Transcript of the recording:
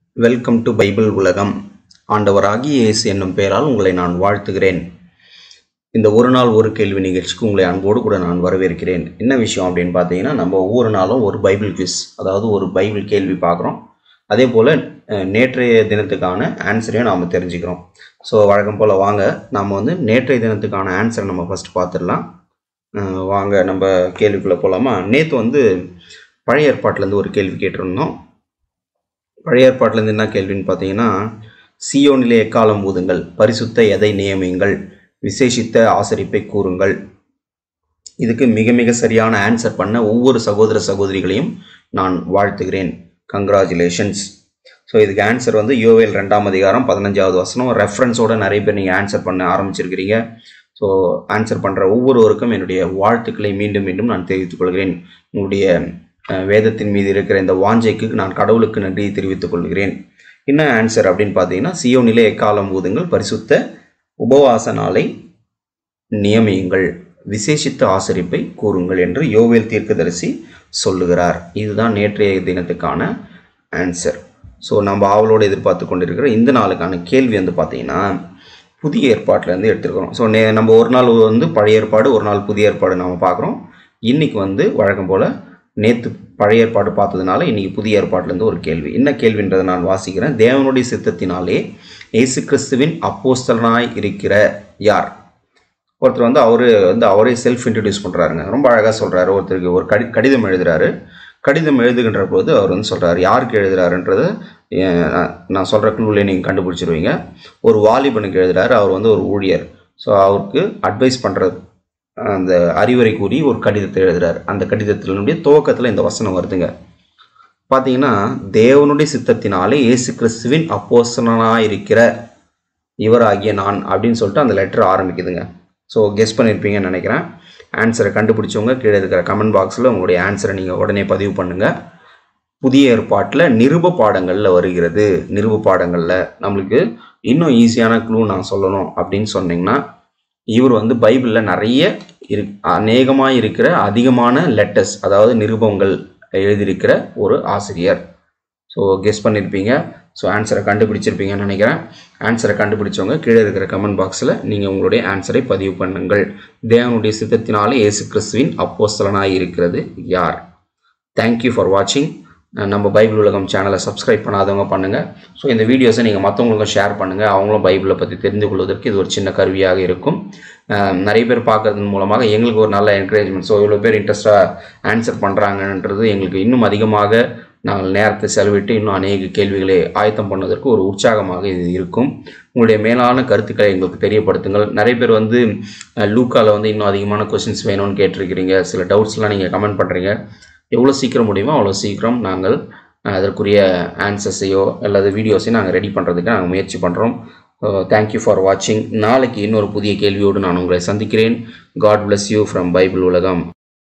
welcome to Bible உலகம் ஆண்டவராகிய இயேசு என்னும் பெயரால் உங்களை நான் வாழ்த்துகிறேன் இந்த ஒரு நாள் ஒரு கேள்வி நிகழ்ச்சிக்கு உங்களை அன்போடு கூட நான் வரவேற்கிறேன் என்ன விஷயம் அப்படின்னு பார்த்தீங்கன்னா நம்ம ஒவ்வொரு நாளும் ஒரு பைபிள் குவிஸ் அதாவது ஒரு பைபிள் கேள்வி பார்க்குறோம் அதே போல் அஹ், நேற்றைய தினத்துக்கான ஆன்சரையும் நாம் தெரிஞ்சுக்கிறோம் ஸோ வழக்கம் போல் வாங்க நம்ம வந்து நேற்றைய தினத்துக்கான ஆன்சரை நம்ம ஃபஸ்ட் பார்த்துடலாம் அஹ், வாங்க நம்ம கேள்விக்குள்ளே போகலாமா நேற்று வந்து பழைய ஏற்பாட்டிலேருந்து ஒரு கேள்வி கேட்டிருந்தோம் பழைய ஏற்பாட்டிலேருந்து என்ன கேள்வின்னு பார்த்தீங்கன்னா சியோனிலே எக்காலம் ஊதுங்கள் பரிசுத்த எதை நியமியுங்கள் விசேஷித்த ஆசரிப்பை கூறுங்கள் இதுக்கு மிக மிக சரியான ஆன்சர் பண்ண ஒவ்வொரு சகோதர சகோதரிகளையும் நான் வாழ்த்துகிறேன் கங்க்ராச்சுலேஷன்ஸ் ஸோ இதுக்கு ஆன்சர் வந்து யோவேல் ரெண்டாம் அதிகாரம் பதினஞ்சாவது வசனம் ரெஃபரன்ஸோட நிறைய பேர் நீங்கள் ஆன்சர் பண்ண ஆரம்பிச்சிருக்கிறீங்க ஸோ ஆன்சர் பண்ணுற ஒவ்வொருவருக்கும் என்னுடைய வாழ்த்துக்களை மீண்டும் மீண்டும் நான் தெரிவித்துக் கொள்கிறேன் உங்களுடைய அஹ், வேதத்தின் மீது இருக்கிற இந்த வாஞ்சைக்கு நான் கடவுளுக்கு நன்றியை தெரிவித்துக் கொள்கிறேன் என்ன ஆன்சர் அப்படின்னு பார்த்தீங்கன்னா சியோனிலே எக்காலம் ஊதுங்கள் பரிசுத்த உபவாச நாளை நியமியுங்கள் விசேஷித்த ஆசரிப்பை கூறுங்கள் என்று யோவேல் தீர்க்கதரிசி சொல்லுகிறார் இதுதான் நேற்றைய தினத்துக்கான ஆன்சர் ஸோ நம்ம ஆவலோடு எதிர்பார்த்து கொண்டிருக்கிற இந்த நாளுக்கான கேள்வி வந்து பார்த்தீங்கன்னா புதிய ஏற்பாட்டிலேருந்து எடுத்துருக்கிறோம் ஸோ நே நம்ம ஒரு நாள் வந்து பழைய ஏற்பாடு ஒரு நாள் புதிய ஏற்பாடு நாம் பார்க்குறோம் இன்னைக்கு வந்து வழக்கம் போல் நேற்று பழைய ஏற்பாடு பார்த்ததுனால இன்னைக்கு புதிய ஏற்பாட்டிலேருந்து ஒரு கேள்வி என்ன கேள்வின்றதை நான் வாசிக்கிறேன் தேவனுடைய சித்தத்தினாலே இயேசு கிறிஸ்துவின் அப்போஸ்தலனாய் இருக்கிற யார் ஒருத்தர் வந்து அவரு வந்து அவரே செல்ஃப் இன்ட்ரடியூஸ் பண்ணுறாருங்க ரொம்ப அழகாக சொல்கிறாரு ஒருத்தருக்கு ஒரு கடி கடிதம் எழுதுறாரு கடிதம் எழுதுகின்ற போது அவர் வந்து சொல்கிறாரு யாருக்கு எழுதுறாருன்றது அஹ், நான் நான் சொல்கிற குழுவிலே நீங்கள் கண்டுபிடிச்சிருவீங்க ஒரு வாலிபனுக்கு எழுதுறாரு அவர் வந்து ஒரு ஊழியர் ஸோ அவருக்கு அட்வைஸ் பண்ணுறது அந்த அறிவுரை கூறி ஒரு கடிதத்தை எழுதுறாரு அந்த கடிதத்தினுடைய துவக்கத்தில் இந்த வசனம் வருதுங்க பார்த்தீங்கன்னா தேவனுடைய சித்தத்தினாலே இயேசு கிறிஸ்துவின் அப்போஸ்தலனாய் இருக்கிற இவராகிய நான் அப்படின்னு சொல்லிட்டு அந்த லெட்டர் ஆரம்பிக்குதுங்க ஸோ கெஸ் பண்ணியிருப்பீங்கன்னு நினைக்கிறேன் ஆன்சரை கண்டுபிடிச்சவங்க கீழே இருக்கிற கமெண்ட் பாக்ஸில் உங்களுடைய ஆன்சரை நீங்கள் உடனே பதிவு பண்ணுங்கள் புதிய ஏற்பாட்டில் நிருப பாடங்களில் வருகிறது நிருப பாடங்களில் நம்மளுக்கு இன்னும் ஈஸியான க்ளூ நான் சொல்லணும் அப்படின்னு சொன்னீங்கன்னா இவர் வந்து பைபிளில் நிறைய இரு அநேகமாக இருக்கிற அதிகமான லெட்டர்ஸ் அதாவது நிருபங்கள் எழுதியிருக்கிற ஒரு ஆசிரியர் ஸோ கெஸ் பண்ணியிருப்பீங்க ஸோ ஆன்சரை கண்டுபிடிச்சிருப்பீங்கன்னு நினைக்கிறேன் ஆன்சரை கண்டுபிடிச்சவங்க கீழே இருக்கிற கமெண்ட் பாக்ஸில் நீங்கள் உங்களுடைய ஆன்சரை பதிவு பண்ணுங்கள் தேவனுடைய சித்தத்தினாலே இயேசு கிறிஸ்துவின் அப்போஸ்தலனாய் இருக்கிறது யார் தேங்க்யூ ஃபார் வாட்சிங் நம்ம பைபிள் உலகம் சேனலை சப்ஸ்கிரைப் பண்ணாதவங்க பண்ணுங்கள் ஸோ இந்த வீடியோஸை நீங்கள் மற்றவங்களுக்கும் ஷேர் பண்ணுங்கள் அவங்களும் பைபிளை பற்றி தெரிந்து கொள்வதற்கு இது ஒரு சின்ன கருவியாக இருக்கும் அஹ் நிறைய பேர் பார்க்கறதன் மூலமாக எங்களுக்கு ஒரு நல்ல என்கரேஜ்மெண்ட் ஸோ இவ்வளோ பேர் இன்ட்ரெஸ்ட்டாக ஆன்சர் பண்ணுறாங்கன்றது எங்களுக்கு இன்னும் அதிகமாக நாங்கள் நேரத்தை செலவிட்டு இன்னும் அநேக கேள்விகளை ஆயத்தம் பண்ணுவதற்கு ஒரு உற்சாகமாக இது இருக்கும் உங்களுடைய மேலான கருத்துக்களை எங்களுக்கு தெரியப்படுத்துங்கள் நிறைய பேர் வந்து லூக்காவில் வந்து இன்னும் அதிகமான கொஷின்ஸ் வேணும்னு கேட்டிருக்கிறீங்க சில டவுட்ஸ்லாம் நீங்கள் கமெண்ட் பண்ணுறீங்க எவ்வளோ சீக்கிரம் முடியுமோ அவ்வளோ சீக்கிரம் நாங்கள் அஹ், அதற்குரிய ஆன்சர்ஸையோ அல்லது வீடியோஸையும் நாங்கள் ரெடி பண்ணுறதுக்கு நாங்கள் முயற்சி பண்ணுறோம் தேங்க்யூ ஃபார் வாட்சிங் நாளைக்கு இன்னொரு புதிய கேள்வியோடு நான் உங்களை சந்திக்கிறேன் God bless you from Bible உலகம்